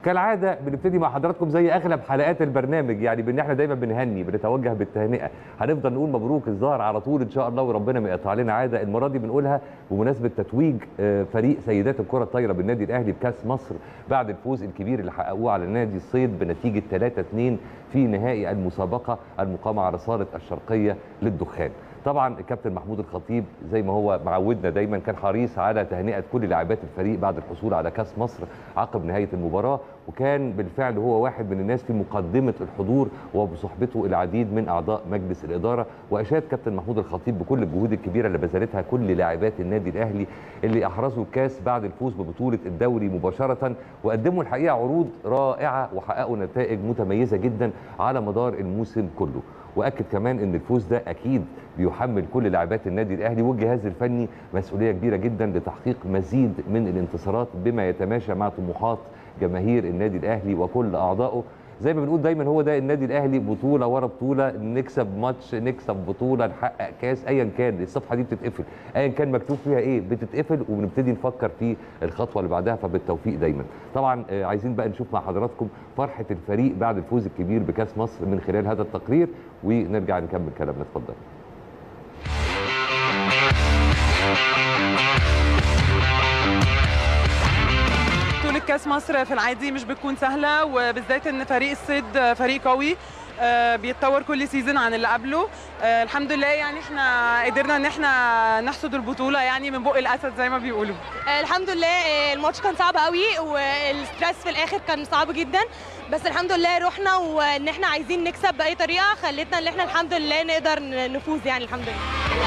كالعاده بنبتدي مع حضراتكم زي اغلب حلقات البرنامج يعني بان احنا دايما بنهني بنتوجه بالتهنئه هنفضل نقول مبروك الظاهر على طول ان شاء الله وربنا ما يقطع علينا عاده المره دي بنقولها بمناسبه تتويج آه، فريق سيدات الكره الطايره بالنادي الاهلي بكاس مصر بعد الفوز الكبير اللي حققوه على نادي الصيد بنتيجه 3-2 في نهائي المسابقه المقامه على صاله الشرقيه للدخان طبعا الكابتن محمود الخطيب زي ما هو معودنا دايما كان حريص على تهنئه كل لاعبات الفريق بعد الحصول على كاس مصر عقب نهايه المباراه وكان بالفعل هو واحد من الناس في مقدمه الحضور وبصحبته العديد من اعضاء مجلس الاداره واشاد كابتن محمود الخطيب بكل الجهود الكبيره اللي بذلتها كل لاعبات النادي الاهلي اللي احرزوا الكاس بعد الفوز ببطوله الدوري مباشره وقدموا الحقيقه عروض رائعه وحققوا نتائج متميزه جدا على مدار الموسم كله واكد كمان ان الفوز ده اكيد بيحمل كل لاعبات النادي الاهلي والجهاز الفني مسؤوليه كبيره جدا لتحقيق مزيد من الانتصارات بما يتماشى مع طموحات جماهير النادي الاهلي وكل اعضائه زي ما بنقول دايما هو ده النادي الاهلي بطوله ورا بطوله نكسب ماتش نكسب بطوله نحقق كاس ايا كان الصفحه دي بتتقفل ايا كان مكتوب فيها ايه بتتقفل وبنبتدي نفكر في الخطوه اللي بعدها فبالتوفيق دايما طبعا آه، عايزين بقى نشوف مع حضراتكم فرحه الفريق بعد الفوز الكبير بكاس مصر من خلال هذا التقرير ونرجع نكمل كلامنا اتفضل بطولة كاس مصر في العادي مش بتكون سهلة وبالذات ان فريق الصيد فريق قوي آه، بيتطور كل سيزون عن اللي قبله آه، الحمد لله يعني احنا قدرنا ان احنا نحصد البطولة يعني من بق الاسد زي ما بيقولوا آه، الحمد لله آه، الماتش كان صعب قوي والستريس في الاخر كان صعب جدا بس الحمد لله روحنا وان احنا عايزين نكسب باي طريقه خلتنا ان احنا الحمد لله نقدر ن- نفوز يعني الحمد لله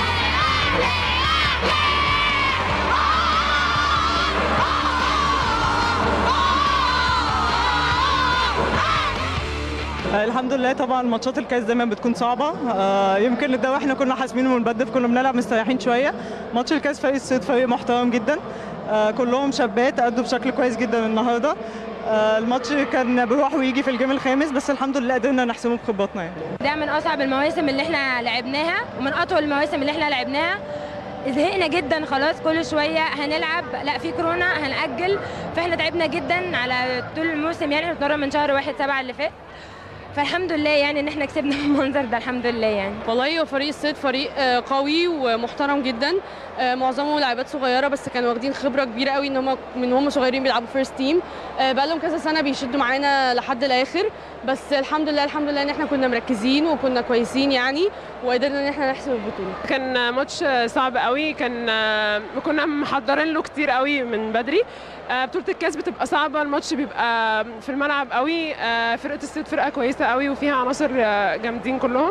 الحمد لله طبعا ماتشات الكاس دايما بتكون صعبه آه، يمكن ده واحنا كنا حاسمين من بدري كنا بنلعب مستريحين شويه ماتش الكاس فريق الصيد فريق محترم جدا آه، كلهم شابات ادوا بشكل كويس جدا النهارده آه، الماتش كان بيروح ويجي في الجيم الخامس بس الحمد لله قدرنا نحسمه بخبراتنا يعني ده من اصعب المواسم اللي احنا لعبناها ومن اطول المواسم اللي احنا لعبناها زهقنا جدا خلاص كل شويه هنلعب لا في كورونا هنأجل فاحنا تعبنا جدا على طول الموسم يعني احنا بنتمرن من شهر واحد سبعة اللي فات فالحمد لله يعني ان احنا كسبنا بالمنظر ده الحمد لله يعني والله هو فريق الصيد فريق آه، قوي ومحترم جدا آه، معظمه لاعبات صغيره بس كانوا واخدين خبره كبيره قوي ان هم من هم صغيرين بيلعبوا فيرست تيم بقى لهم كذا سنه بيشدوا معانا لحد الاخر بس الحمد لله الحمد لله ان احنا كنا مركزين وكنا كويسين يعني وقدرنا ان احنا نحسم البطوله كان ماتش صعب قوي كان كنا محضرين له كتير قوي من بدري آه، بطولة الكاس بتبقى صعبة الماتش بيبقى في الملعب قوي آه، فرقة الصيد فرقة كويسة قوي وفيها عناصر آه، جامدين كلهم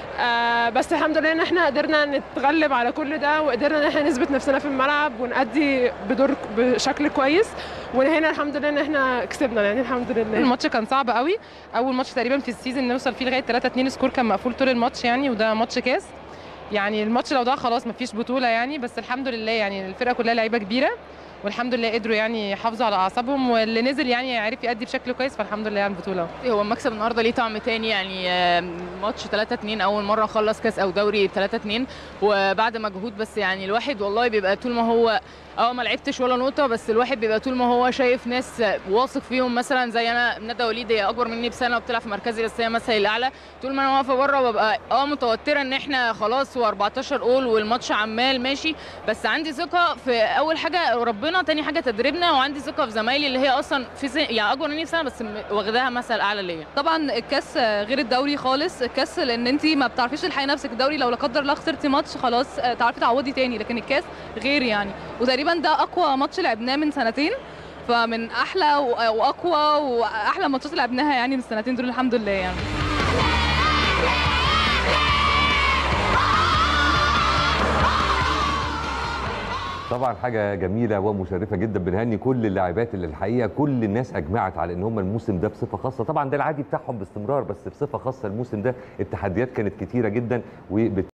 آه، بس الحمد لله ان احنا قدرنا نتغلب على كل ده وقدرنا ان احنا نثبت نفسنا في الملعب ونأدي بدور بشكل كويس ونهينا الحمد لله ان احنا كسبنا يعني الحمد لله الماتش كان صعب قوي اول ماتش تقريبا في السيزون نوصل فيه لغايه 3 2 سكور كان مقفول طول الماتش يعني وده ماتش كاس يعني الماتش لو ضاع خلاص مفيش بطوله يعني بس الحمد لله يعني الفرقه كلها لعيبه كبيره والحمد لله قدروا يعني يحافظوا على اعصابهم واللي نزل يعني عرف يأدي بشكل كويس فالحمد لله على البطوله هو المكسب النهارده ليه طعم تاني يعني آه، ماتش 3 2 اول مره اخلص كاس او دوري 3 2 وبعد مجهود بس يعني الواحد والله بيبقى طول ما هو اه ما لعبتش ولا نقطه بس الواحد بيبقى طول ما هو شايف ناس واثق فيهم مثلا زي انا ندى وليد هي اكبر مني بسنه وبتلعب في مركزي بس هي مثلي الاعلى طول ما انا واقفه بره ببقى اه متوتره ان احنا خلاص و14 اول والماتش عمال ماشي بس عندي ثقه في اول حاجه ربنا تاني حاجه تدريبنا وعندي ثقه في زمايلي اللي هي اصلا في سن يعني اكبر مني بسنه بس م- واخداها مثل اعلى ليا طبعا الكاس غير الدوري خالص الكاس لان انت ما بتعرفيش تلحقي نفسك الدوري لو لا قدر الله خسرتي ماتش خلاص تعرفي تعوضي تاني لكن الكاس غير يعني وتقريبا ده اقوى ماتش لعبناه من سنتين فمن احلى و- واقوى واحلى ماتشات اللي لعبناها يعني من السنتين دول الحمد لله يعني طبعا حاجه جميله ومشرفه جدا بنهني كل اللاعبات اللي الحقيقه كل الناس اجمعت على ان هم الموسم ده بصفه خاصه طبعا ده العادي بتاعهم باستمرار بس بصفه خاصه الموسم ده التحديات كانت كتيره جدا وبت